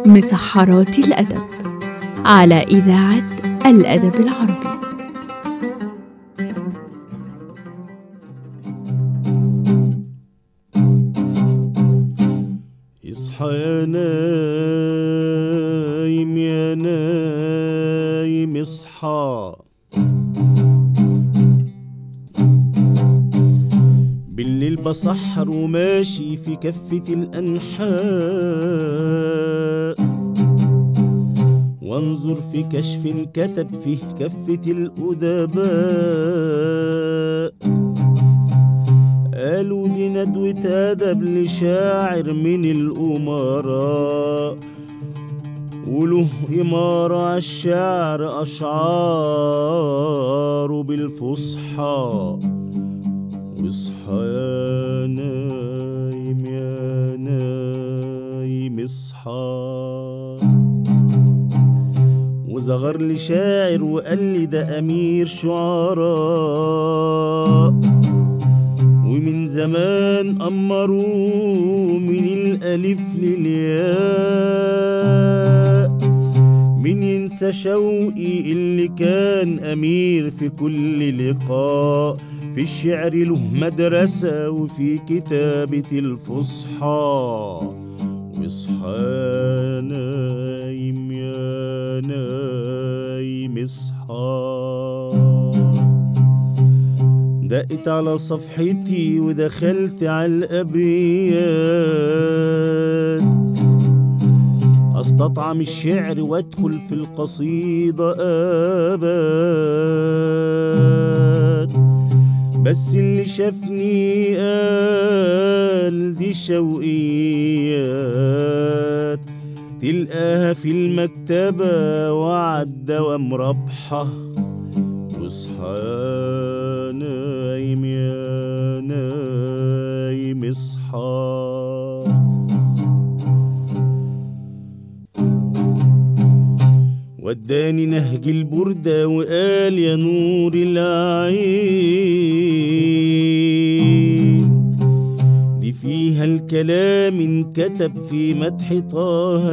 مسحرات الأدب على إذاعة الأدب العربي اصحى يا نايم يا نايم اصحى بالليل بسحر وماشي في كفة الأنحاء وانظر في كشف كتب فيه كفة الأدباء قالوا دي ندوة أدب لشاعر من الأمراء وله إمارة عالشعر أشعار بالفصحى واصحى يا نايم يا نايم اصحى وزغر لي شاعر وقال لي ده أمير شعراء ومن زمان أمروا من الألف للياء من ينسى شوقي اللي كان أمير في كل لقاء في الشعر له مدرسة وفي كتابة الفصحى واصحى يا نايم يا نايم اصحى دقت على صفحتي ودخلت على الأبيات أستطعم الشعر وأدخل في القصيدة آبات بس اللي شافني قال دي شوقيات تلقاها في المكتبة وعالدوام رابحة واصحى يا نايم يا نايم اصحى وداني نهج البردة وقال يا نور العين دي فيها الكلام انكتب في مدح طه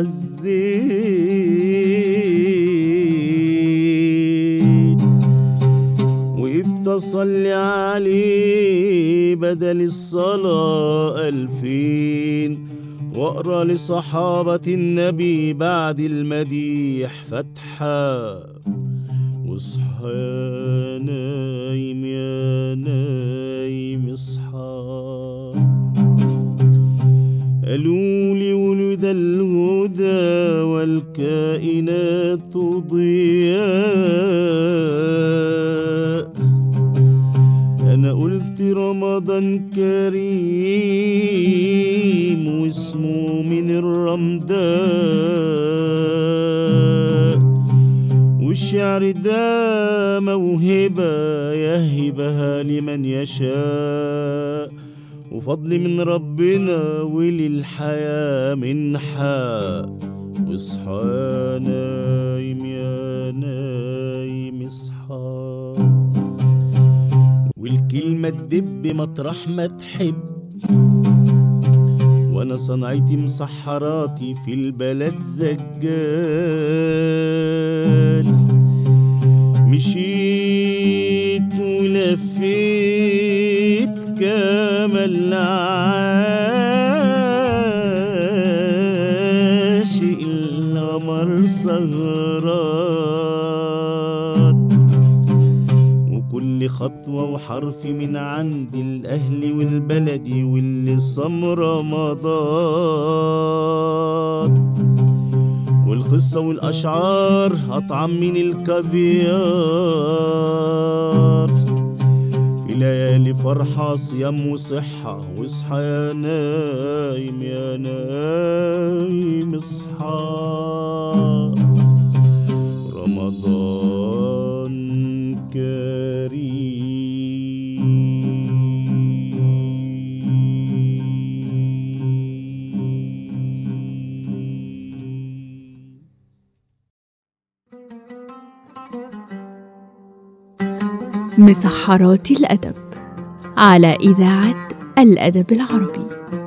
الزين وقفت اصلي عليه بدل الصلاة ألفين واقرا لصحابة النبي بعد المديح فتحة واصحى يا نايم يا نايم اصحى قالوا لي ولد الهدى والكائنات ضياء انا قلت رمضان كريم واسمه من الرمداء والشعر ده موهبة يهبها لمن يشاء وفضل من ربنا وللحياة منحة واصحى يا نايم يا نايم اصحى والكلمة تدب مطرح ما تحب وانا صنعتي مسحراتي في البلد زجال مشيت ولفيت كما العاشق القمر سهرات وكل خطوة وحرف من عند الأهل والبلد واللي صم رمضان والقصة والأشعار أطعم من الكافيار في ليالي فرحة صيام وصحة واصحى يا نايم يا نايم اصحى رمضان كريم مسحرات الأدب على إذاعة الأدب العربي